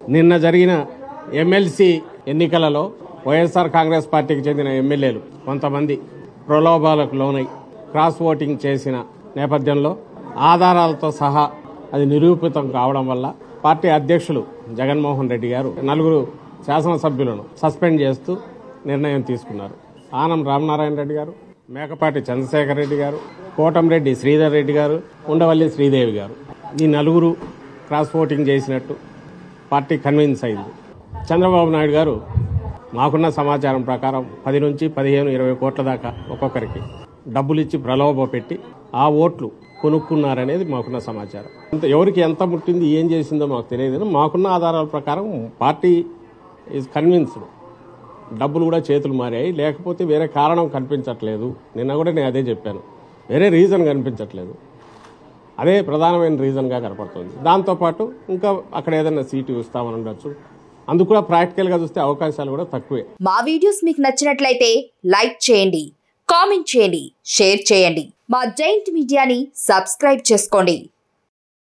నిన్న జరిగిన ఎమ్మెల్సీ ఎన్నికలలో వైఎస్ఆర్ కాంగ్రెస్ పార్టీకి చెందిన ఎమ్మెల్యేలు కొంతమంది ప్రలోభాలకు లోనై క్రాస్ ఓటింగ్ చేసిన నేపథ్యంలో ఆధారాలతో సహా అది నిరూపితం కావడం వల్ల పార్టీ అధ్యక్షులు జగన్మోహన్ రెడ్డి గారు నలుగురు శాసనసభ్యులను సస్పెండ్ చేస్తూ నిర్ణయం తీసుకున్నారు ఆనం రామనారాయణ రెడ్డి గారు మేకపాటి చంద్రశేఖర్ రెడ్డి గారు కోటంరెడ్డి శ్రీధర్ రెడ్డి గారు ఉండవల్లి శ్రీదేవి గారు ఈ నలుగురు క్రాస్ ఓటింగ్ చేసినట్టు పార్టీ కన్విన్స్ అయింది చంద్రబాబు నాయుడు గారు మాకున్న సమాచారం ప్రకారం పది నుంచి పదిహేను ఇరవై కోట్ల దాకా ఒక్కొక్కరికి డబ్బులు ఇచ్చి ప్రలోభ పెట్టి ఆ ఓట్లు కొనుక్కున్నారనేది మాకున్న సమాచారం అంత ఎవరికి ఎంత ముట్టింది ఏం చేసిందో మాకు తెలియదు మాకున్న ఆధారాల ప్రకారం పార్టీ ఈజ్ కన్విన్స్డ్ డబ్బులు కూడా చేతులు మారాయి లేకపోతే వేరే కారణం కనిపించట్లేదు నిన్న కూడా నేను అదే చెప్పాను వేరే రీజన్ కనిపించట్లేదు అదే ప్రధానమైన రీజన్గా కనపడుతుంది దాంతోపాటు ఇంకా అక్కడ ఏదైనా సీటు ఇస్తామని ఉండొచ్చు అందుకు కూడా ప్రాక్టికల్గా చూస్తే అవకాశాలు కూడా తక్కువే మా వీడియోస్ మీకు నచ్చినట్లయితే లైక్ చేయండి కామెంట్ చేయండి షేర్ చేయండి మా జైంట్ మీడియాని సబ్స్క్రైబ్ చేసుకోండి